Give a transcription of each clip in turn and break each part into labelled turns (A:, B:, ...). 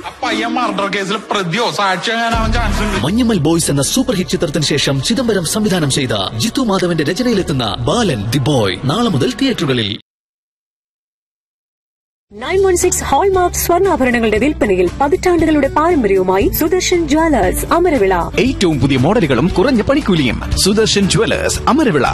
A: ആ പയ്യൻ മർഡർ കേസിൽ പ്രതിയോ സാക്ഷിയാകാനാവാൻ ചാൻസ് ഉണ്ട്
B: മഞ്ഞമ്മൽ ബോയ്സ് എന്ന സൂപ്പർ ഹിറ്റ് ചിത്രത്തിന് ശേഷം ചിദംബരം സംവിധാനം ചെയ്ത ജിത്തു മാധവന്റെ രചനയിലെത്തുന്ന ബാലൻ ദി ബോയ് നാളെ മുതൽ തിയേറ്ററുകളിൽ
C: നയൻ വൺ സിക്സ് ഹോൾമാർക്ക് സ്വർണ്ണാഭരണങ്ങളുടെ വിൽപ്പനയിൽ പതിറ്റാണ്ടുകളുടെ പാരമ്പര്യവുമായി സുദർശൻ ജ്വല്ലേഴ്സ് അമരവിള
D: ഏറ്റവും പുതിയ മോഡലുകളും കുറഞ്ഞ പണിക്കൂലിയും സുദർശൻ ജുവലേഴ്സ് അമരവിള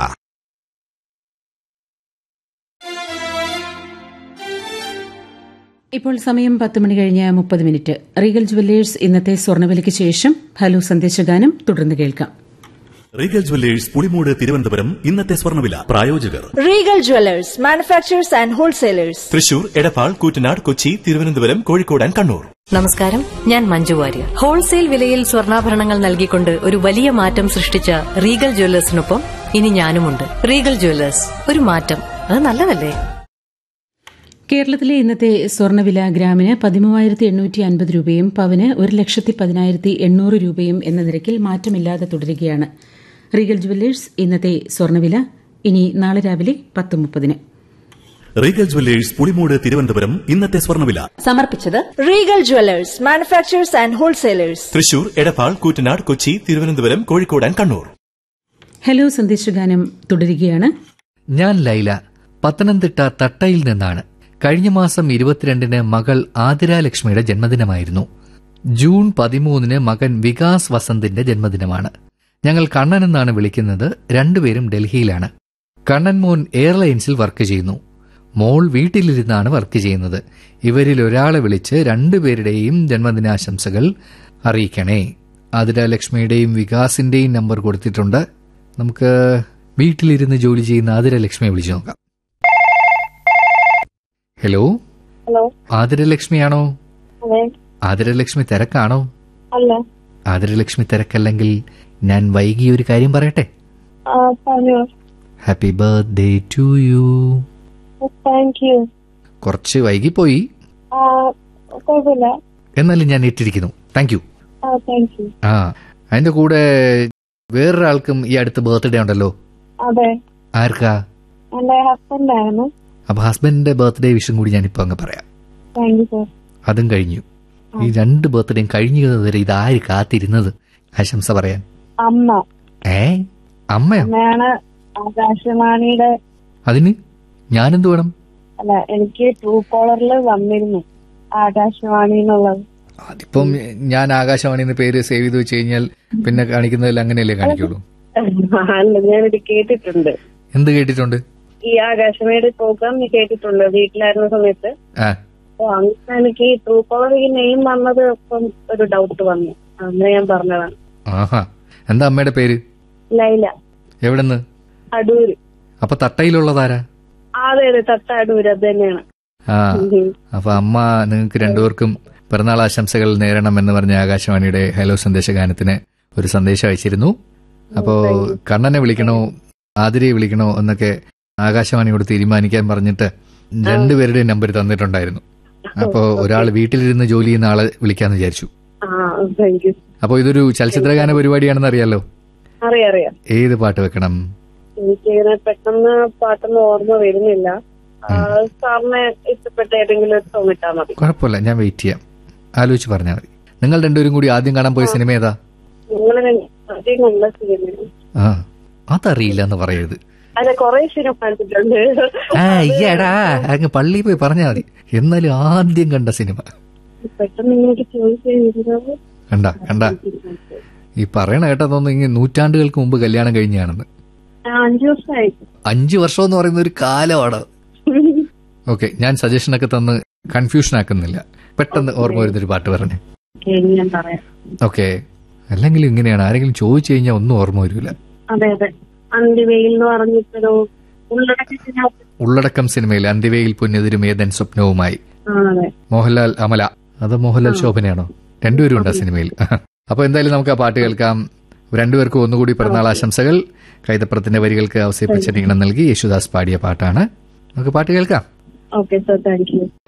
E: ഇപ്പോൾ സമയം പത്ത് മണി കഴിഞ്ഞ് മുപ്പത് മിനിറ്റ് റീഗൽ ജുവല്ലേഴ്സ് ഇന്നത്തെ സ്വർണ്ണവിലയ്ക്ക് ശേഷം ഹലോ സന്ദേശഗാനം തുടർന്ന് കേൾക്കാം
F: റീഗൽ ജുവല്ലേഴ്സ് പുളിമൂട് തിരുവനന്തപുരം ഇന്നത്തെ സ്വർണ്ണവില പ്രായോജകർ
G: Regal jewellers manufacturers and wholesalers
F: Thrissur Edappal Koottanad Kochi Thiruvananthapuram Kozhikode and Kannur
H: നമസ്കാരം ഞാൻ മഞ്ജു വാര്യർ ഹോൾസെയിൽ വിലയിൽ സ്വർണ്ണാഭരണങ്ങൾ നൽകിക്കൊണ്ട് ഒരു വലിയ മാറ്റം സൃഷ്ടിച്ച റീഗൽ ജ്വല്ലേഴ്സിനൊപ്പം ഇനി ഞാനുമുണ്ട് റീഗൽ ജ്വല്ലേഴ്സ് ഒരു മാറ്റം അത് നല്ലതല്ലേ
E: കേരളത്തിലെ ഇന്നത്തെ സ്വർണ്ണവില ഗ്രാമിന് പതിമൂവായിരത്തി എണ്ണൂറ്റി അൻപത് രൂപയും പവന് ഒരു ലക്ഷത്തി പതിനായിരത്തി എണ്ണൂറ് രൂപയും എന്ന നിരക്കിൽ മാറ്റമില്ലാതെ തുടരുകയാണ് റീഗൽ ജുവല്ലേഴ്സ് ഇന്നത്തെ സ്വർണ്ണവില ഇനി നാളെ രാവിലെ പത്ത് മുപ്പതിന്
F: റീഗൽ ജുവല്ലേഴ്സ് പുളിമൂട് തിരുവനന്തപുരം ഇന്നത്തെ സ്വർണ്ണവില
H: സമർപ്പിച്ചത്
G: Regal jewellers manufacturers and wholesalers
F: Thrissur Edappal Koottanad Kochi Thiruvananthapuram Kozhikode and Kannur
E: hello സന്ദേശഗാനം തുടരുകയാണ്
I: ഞാൻ ലൈല പത്തനംതിട്ട തട്ടയിൽ നിന്നാണ് കഴിഞ്ഞ മാസം ഇരുപത്തിരണ്ടിന് മകൾ ആതിരാലക്ഷ്മിയുടെ ജന്മദിനമായിരുന്നു ജൂൺ പതിമൂന്നിന് മകൻ വികാസ് വസന്തിന്റെ ജന്മദിനമാണ് ഞങ്ങൾ കണ്ണൻ എന്നാണ് വിളിക്കുന്നത് രണ്ടുപേരും ഡൽഹിയിലാണ് കണ്ണൻ മോൻ എയർലൈൻസിൽ വർക്ക് ചെയ്യുന്നു മോൾ വീട്ടിലിരുന്നാണ് വർക്ക് ചെയ്യുന്നത് ഇവരിൽ ഒരാളെ വിളിച്ച് രണ്ടുപേരുടെയും ജന്മദിനാശംസകൾ അറിയിക്കണേ ആതിരാലക്ഷ്മിയുടെയും വികാസിന്റെയും നമ്പർ കൊടുത്തിട്ടുണ്ട് നമുക്ക് വീട്ടിലിരുന്ന് ജോലി ചെയ്യുന്ന ആതിരലക്ഷ്മിയെ വിളിച്ചു നോക്കാം ഹലോ
G: ഹലോ
I: ആതിരലക്ഷ്മിയാണോ
G: അതെ
I: ആതിരലക്ഷ്മി തിരക്കാണോ
G: അല്ല
I: ആതിരലക്ഷ്മി തിരക്കല്ലെങ്കിൽ ഞാൻ വൈകി ഒരു കാര്യം പറയട്ടെ
G: പറഞ്ഞോ
I: happy birthday to you
G: thank you
I: കുറച്ച് വൈകിപ്പോയി
G: കുഴപ്പമില്ല
I: എന്നാലും ഞാൻ ഏറ്റിരിക്കുന്നു താങ്ക് യു
G: ആ താങ്ക് യു
I: ആ അതിന്റെ കൂടെ വേറൊരാൾക്കും ഈ അടുത്ത് ബർത്ത്ഡേ ഉണ്ടല്ലോ
G: അതെ
I: ആർക്കാ
G: എന്റെ ഹസ്ബൻഡ് ആയിരുന്നു
I: അപ്പൊ ഹസ്ബൻഡിന്റെ ബർത്ത്ഡേ വിഷും കൂടി ഞാനിപ്പോ അങ്ങ് പറയാം
G: താങ്ക് യു സർ
I: അതും കഴിഞ്ഞു ഈ രണ്ട് ബർത്ത്ഡേയും കഴിഞ്ഞത് വരെ ഇതാര് കാത്തിരുന്നത് ആശംസ പറയാൻ
G: അമ്മ
I: ഏ അമ്മയോ
G: അമ്മയാണ് ആകാശവാണിയുടെ
I: അതിന് ഞാനെന്ത് വേണം
G: അല്ല എനിക്ക് ട്രൂ കോളറിൽ വന്നിരുന്നു ആകാശവാണി എന്നുള്ളത്
I: അതിപ്പം ഞാൻ ആകാശവാണിന്ന് പേര് സേവ് ചെയ്ത് വെച്ച് കഴിഞ്ഞാൽ പിന്നെ കാണിക്കുന്നതിൽ അങ്ങനെയല്ലേ കാണിക്കുള്ളൂ
G: അല്ല ഞാനിത് കേട്ടിട്ടുണ്ട്
I: എന്ത് കേട്ടിട്ടുണ്ട്
G: ഈ ആകാശവാണിയുടെ പ്രോഗ്രാം ഞാൻ കേട്ടിട്ടുണ്ട് വീട്ടിലായിരുന്ന സമയത്ത്
I: ആ
G: അപ്പൊ അങ്ങനെ എനിക്ക് ഈ ട്രൂ കോളർ ഈ നെയിം വന്നത് ഇപ്പം ഒരു ഡൗട്ട് വന്നു അങ്ങനെ ഞാൻ പറഞ്ഞതാണ്
I: ആഹാ എന്താ അമ്മയുടെ പേര്
G: ലൈല
I: എവിടെന്ന്
G: അടൂര്
I: അപ്പൊ തട്ടയിലുള്ളതാരാ
G: അതെ അതെ തട്ട അടൂര് അത് തന്നെയാണ്
I: ആ അപ്പൊ അമ്മ നിങ്ങൾക്ക് രണ്ടുപേർക്കും പിറന്നാൾ ആശംസകൾ നേരണം എന്ന് പറഞ്ഞ ആകാശവാണിയുടെ ഹലോ സന്ദേശഗാനത്തിന് ഒരു സന്ദേശം അയച്ചിരുന്നു അപ്പോ കണ്ണനെ വിളിക്കണോ ആതിരയെ വിളിക്കണോ എന്നൊക്കെ ആകാശവാണിയോട് തീരുമാനിക്കാൻ പറഞ്ഞിട്ട് രണ്ടുപേരുടെ നമ്പർ തന്നിട്ടുണ്ടായിരുന്നു അപ്പോ ഒരാൾ വീട്ടിലിരുന്ന് ജോലി ചെയ്യുന്ന ആളെ വിളിക്കാന്ന് വിചാരിച്ചു
G: ആ താങ്ക് യു
I: അപ്പോ ഇതൊരു ചലച്ചിത്രഗാന പരിപാടിയാണെന്ന് അറിയാലോ
G: അറിയാം അറിയാം
I: ഏത് പാട്ട് വെക്കണം
G: എനിക്ക് ഇങ്ങനെ പെട്ടെന്ന് പാട്ടൊന്നും ഓർമ്മ വരുന്നില്ല ആ, സാറിന് ഇഷ്ടപ്പെട്ട ഏതെങ്കിലും ഒരു സോങ് ഇട്ടാൽ മതി
I: കുഴപ്പമില്ല ഞാൻ വെയിറ്റ് ചെയ്യാം ആലോചിച്ച് പറഞ്ഞാൽ മതി നിങ്ങൾ രണ്ടുപേരും കൂടി ആദ്യം കാണാൻ പോയ സിനിമ ഏതാ
G: നിങ്ങളെ അധികം നല്ല സിനിമയാണ്
I: ആ അതറിയില്ല എന്ന് പറയരുത്
G: അല്ല കൊറേ സിനിമ കണ്ടിട്ടുണ്ട്
I: ആ അയ്യടാ അങ്ങ് പള്ളിയിൽ പോയി പറഞ്ഞാൽ മതി എന്നാലും ആദ്യം കണ്ട സിനിമ
G: പെട്ടെന്ന് ഇങ്ങോട്ട് ചോദിച്ചു
I: കണ്ട കണ്ട ഈ പറയണ കേട്ടതൊന്നും ഇങ്ങനെ നൂറ്റാണ്ടുകൾക്ക് മുമ്പ് കല്യാണം കഴിഞ്ഞാണെന്ന്
G: അഞ്ചു വർഷമായി
I: അഞ്ചു വർഷം എന്ന് പറയുന്ന ഒരു കാലമാണ് ഓക്കെ ഞാൻ സജഷനൊക്കെ തന്ന് കൺഫ്യൂഷൻ ആക്കുന്നില്ല പെട്ടെന്ന് ഓർമ്മ വരുന്നൊരു പാട്ട് പറഞ്ഞു
G: ഓക്കേ, ഇനി ഞാൻ പറയാം
I: ഓക്കെ അല്ലെങ്കിൽ ഇങ്ങനെയാണ് ആരെങ്കിലും ചോദിച്ചു കഴിഞ്ഞാൽ ഒന്നും ഓർമ്മ വരില്ല
G: അതെ അതെ അന്തിവെയിൽ എന്ന് പറഞ്ഞിട്ടൊരു ഉള്ളടക്കത്തിന്
I: ഉള്ളടക്കം സിനിമയിൽ അന്തിവയിൽ പുന്നെതിരും ഏതൻ സ്വപ്നവുമായി
G: ആ അതെ
I: മോഹൻലാൽ അമല അത് മോഹൻലാൽ ശോഭനയാണോ രണ്ടുപേരും ഉണ്ട് ആ സിനിമയിൽ അപ്പൊ എന്തായാലും നമുക്ക് ആ പാട്ട് കേൾക്കാം രണ്ടുപേർക്കും ഒന്നുകൂടി പിറന്നാൾ ആശംസകൾ കൈതപ്പുറത്തിന്റെ വരികൾക്ക് അവസരിപ്പിച്ച ഈണം നൽകി യേശുദാസ് പാടിയ പാട്ടാണ് നമുക്ക് പാട്ട് കേൾക്കാം
G: ഓക്കെ സർ താങ്ക് യു